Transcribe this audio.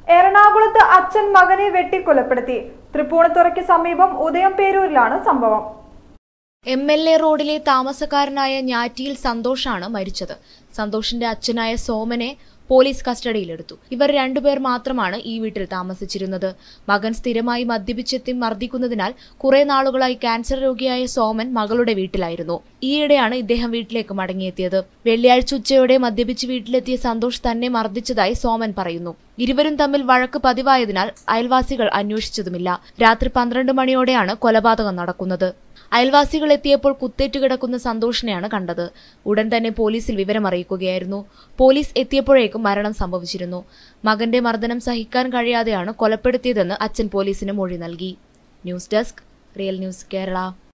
എറണാകുളത്ത് അച്ഛൻ മകനെ വെട്ടിക്കൊലപ്പെടുത്തി തൃപ്പൂണിത്തുറയ്ക്ക് സമീപം ഉദയം പേരൂരിലാണ് സംഭവം എം എൽ എ റോഡിലെ താമസക്കാരനായ ഞാറ്റിയിൽ സന്തോഷാണ് മരിച്ചത് സന്തോഷിന്റെ അച്ഛനായ സോമനെ പോലീസ് കസ്റ്റഡിയിലെടുത്തു ഇവർ രണ്ടുപേർ മാത്രമാണ് ഈ വീട്ടിൽ താമസിച്ചിരുന്നത് മകൻ സ്ഥിരമായി മദ്യപിച്ചെത്തി മർദ്ദിക്കുന്നതിനാൽ കുറെ നാളുകളായി ക്യാൻസർ രോഗിയായ സോമൻ മകളുടെ വീട്ടിലായിരുന്നു ഈയിടെയാണ് ഇദ്ദേഹം വീട്ടിലേക്ക് മടങ്ങിയെത്തിയത് വെള്ളിയാഴ്ച ഉച്ചയോടെ മദ്യപിച്ച് വീട്ടിലെത്തിയ സന്തോഷ് തന്നെ മർദ്ദിച്ചതായി സോമൻ പറയുന്നു ഇരുവരും തമ്മിൽ വഴക്ക് പതിവായതിനാൽ അയൽവാസികൾ അന്വേഷിച്ചതുമില്ല രാത്രി പന്ത്രണ്ട് മണിയോടെയാണ് കൊലപാതകം നടക്കുന്നത് അയൽവാസികൾ എത്തിയപ്പോൾ കുത്തേറ്റ് കിടക്കുന്ന സന്തോഷിനെയാണ് കണ്ടത് ഉടൻ തന്നെ പോലീസിൽ വിവരമറിയിക്കുകയായിരുന്നു പോലീസ് എത്തിയപ്പോഴേക്കും മരണം സംഭവിച്ചിരുന്നു മകന്റെ മർദ്ദനം സഹിക്കാൻ കഴിയാതെയാണ് കൊലപ്പെടുത്തിയതെന്ന് അച്ഛൻ പോലീസിന് മൊഴി നൽകി news desk real news Kerala